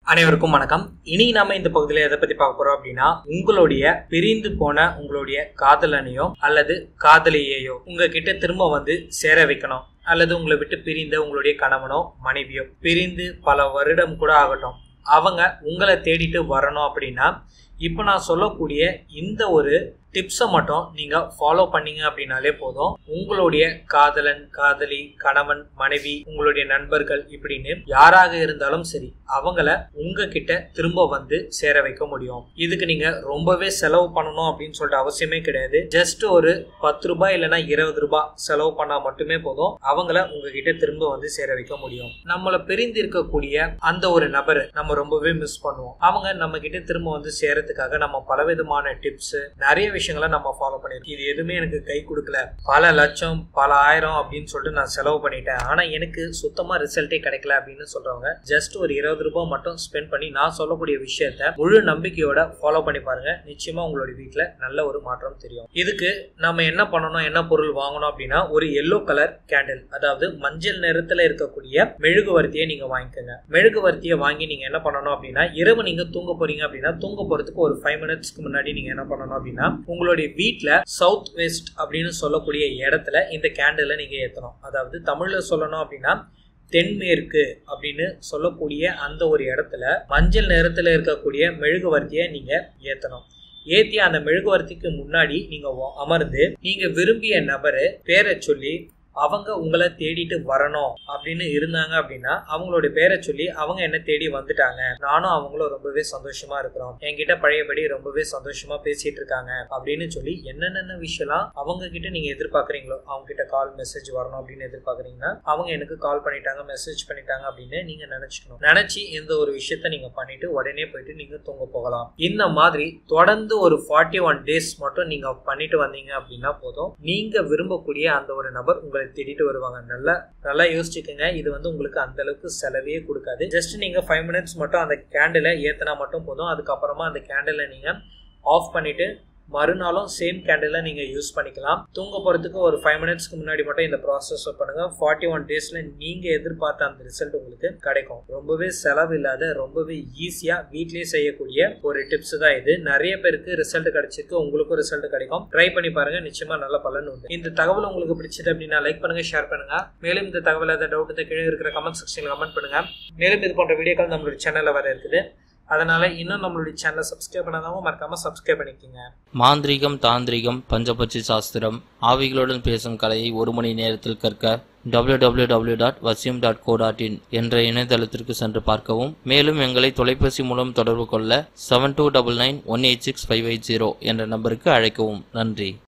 அனைவருக்கும் வணக்கம் இனி நாம இந்த பகுதியில எதை பத்தி பார்க்க போறோம் அப்படின்னா உங்களுடைய பிரிந்து போன உங்களுடைய காதலனையோ அல்லது காதலியையோ உங்ககிட்ட திரும்ப வந்து சேர வைக்கணும் அல்லது உங்களை விட்டு பிரிந்த உங்களுடைய கணவனோ மனைவியோ பிரிந்து பல வருடம் கூட ஆகட்டும் அவங்க உங்களை தேடிட்டு வரணும் அப்படின்னா இப்போ நான் சொல்லக்கூடிய இந்த ஒரு டிப்ஸை மட்டும் நீங்கள் ஃபாலோ பண்ணீங்க அப்படின்னாலே போதும் உங்களுடைய காதலன் காதலி கணவன் மனைவி உங்களுடைய நண்பர்கள் இப்படின்னு யாராக இருந்தாலும் சரி அவங்கள உங்ககிட்ட திரும்ப வந்து சேர வைக்க முடியும் இதுக்கு நீங்க ரொம்பவே செலவு பண்ணணும் அப்படின்னு சொல்லிட்டு அவசியமே கிடையாது ஜஸ்ட் ஒரு பத்து ரூபாய் இல்லைன்னா இருபது ரூபாய் செலவு பண்ணா மட்டுமே போதும் அவங்கள உங்ககிட்ட திரும்ப வந்து சேர வைக்க முடியும் நம்மளை பிரிந்து இருக்கக்கூடிய அந்த ஒரு நபரை நம்ம ரொம்பவே மிஸ் பண்ணுவோம் அவங்க நம்ம கிட்ட திரும்ப வந்து சேரத்துக்காக நம்ம பலவிதமான டிப்ஸ் நிறைய விஷயங்களை நம்ம ஃபாலோ பண்ணிருக்கோம் இது எதுவுமே எனக்கு கை கொடுக்கல பல லட்சம் பல ஆயிரம் அப்படின்னு சொல்லிட்டு நான் செலவு பண்ணிட்டேன் ஆனா எனக்கு சுத்தமா ரிசல்ட்டே கிடைக்கல அப்படின்னு சொல்றவங்க ஜஸ்ட் ஒரு இருபது ரூபாய் மட்டும் ஸ்பெண்ட் பண்ணி நான் சொல்லக்கூடிய விஷயத்த முழு நம்பிக்கையோட ஃபாலோ பண்ணி பாருங்க நிச்சயமா உங்களுடைய வீட்டுல நல்ல ஒரு மாற்றம் தெரியும் இதுக்கு நம்ம என்ன பண்ணணும் என்ன பொருள் வாங்கணும் அப்படின்னா ஒரு எல்லோ கலர் கேண்டில் அதாவது மஞ்சள் நிறத்துல இருக்கக்கூடிய மெழுகுவர்த்தியை நீங்க வாங்கிக்கோங்க மெழுகுவர்த்தியை வாங்கி நீங்க என்ன பண்ணணும் அப்படின்னா இரவு நீங்க தூங்க போறீங்க அப்படின்னா தூங்க போறதுக்கு ஒரு ஃபைவ் மினிட்ஸ்க்கு முன்னாடி நீங்க என்ன பண்ணணும் அப்படின்னா உங்களுடைய வீட்டில் சவுத் வெஸ்ட் அப்படின்னு சொல்லக்கூடிய இடத்துல இந்த கேண்டிலை நீங்கள் ஏற்றணும் அதாவது தமிழில் சொல்லணும் அப்படின்னா தென்மேற்கு அப்படின்னு சொல்லக்கூடிய அந்த ஒரு இடத்துல மஞ்சள் நிறத்தில் இருக்கக்கூடிய மெழுகுவர்த்தியை நீங்கள் ஏற்றணும் ஏற்றி அந்த மெழுகுவர்த்திக்கு முன்னாடி நீங்கள் அமர்ந்து நீங்கள் விரும்பிய நபரு பேரை சொல்லி அவங்க உங்களை தேடிட்டு வரணும் அப்படின்னு இருந்தாங்க அப்படின்னா அவங்களுடைய பேரை சொல்லி அவங்க என்ன தேடி வந்துட்டாங்க நானும் அவங்களும் ரொம்பவே சந்தோஷமா இருக்கிறோம் என்கிட்ட பழையபடி ரொம்பவே சந்தோஷமா பேசிட்டு இருக்காங்க அப்படின்னு சொல்லி என்னென்ன விஷயம்லாம் அவங்க கிட்ட நீங்க எதிர்பார்க்குறீங்களோ அவங்க கிட்ட கால் மெசேஜ் வரணும் அப்படின்னு எதிர்பார்க்குறீங்கன்னா அவங்க எனக்கு கால் பண்ணிட்டாங்க மெசேஜ் பண்ணிட்டாங்க அப்படின்னு நீங்க நினைச்சுக்கணும் நினைச்சு இந்த ஒரு விஷயத்த நீங்க பண்ணிட்டு உடனே போயிட்டு நீங்க தூங்க போகலாம் இந்த மாதிரி தொடர்ந்து ஒரு ஃபார்ட்டி ஒன் டேஸ் மட்டும் நீங்க பண்ணிட்டு வந்தீங்க அப்படின்னா போதும் நீங்க விரும்பக்கூடிய அந்த ஒரு நபர் உங்களை தேடிட்டு வருவாங்க நல்லா நல்லா யோசிச்சுக்கோங்க இது வந்து உங்களுக்கு அந்த அளவுக்கு செலவே கொடுக்காது ஜஸ்ட் நீங்க ஃபைவ் மினிட்ஸ் மட்டும் அந்த கேண்டிலை ஏத்தினா மட்டும் போதும் அதுக்கப்புறமா அந்த கேண்டிலை நீங்க ஆஃப் பண்ணிட்டு மறுநாளும் சேம் கேண்டிலை நீங்கள் யூஸ் பண்ணிக்கலாம் தூங்க போகிறதுக்கு ஒரு ஃபைவ் மினிட்ஸ்க்கு முன்னாடி மட்டும் இந்த ப்ராசஸ் பண்ணுங்க ஃபார்ட்டி ஒன் டேஸில் நீங்கள் எதிர்பார்த்த அந்த ரிசல்ட் உங்களுக்கு கிடைக்கும் ரொம்பவே செலவு இல்லாத ரொம்பவே ஈஸியாக வீட்லேயே செய்யக்கூடிய ஒரு டிப்ஸ் தான் இது நிறைய பேருக்கு ரிசல்ட் கிடைச்சிருக்கு உங்களுக்கும் ரிசல்ட் கிடைக்கும் ட்ரை பண்ணி பாருங்க நிச்சயமா நல்ல பலன் உண்டு இந்த தகவல் உங்களுக்கு பிடிச்சது அப்படின்னா லைக் பண்ணுங்க ஷேர் பண்ணுங்க மேலும் இந்த தகவல் ஏதாவது டவுட் இந்த கீழே இருக்கிற கமெண்ட் செக்ஷனில் கமெண்ட் பண்ணுங்க மேலும் இது போன்ற வீடியோக்கள் நம்மளுடைய சேனலில் வர இருக்குது அதனால இன்னும் நம்மளுடைய சேனலை சப்ஸ்கிரைப் பண்ணாதவங்க மறக்காம சப்ஸ்கிரைப் பண்ணிக்கோங்க மாந்திரீகம் தாந்திரிகம் பஞ்சபட்சி சாஸ்திரம் ஆவிகளுடன் பேசும் கலையை ஒரு மணி நேரத்தில் கற்க www.vasyam.co.in டாட் வசியம் டாட் கோ டாட் இன் என்ற இணையதளத்திற்கு சென்று பார்க்கவும் மேலும் எங்களை தொலைபேசி மூலம் தொடர்பு கொள்ள seven two double nine one eight six five eight zero என்ற நம்பருக்கு அழைக்கவும் நன்றி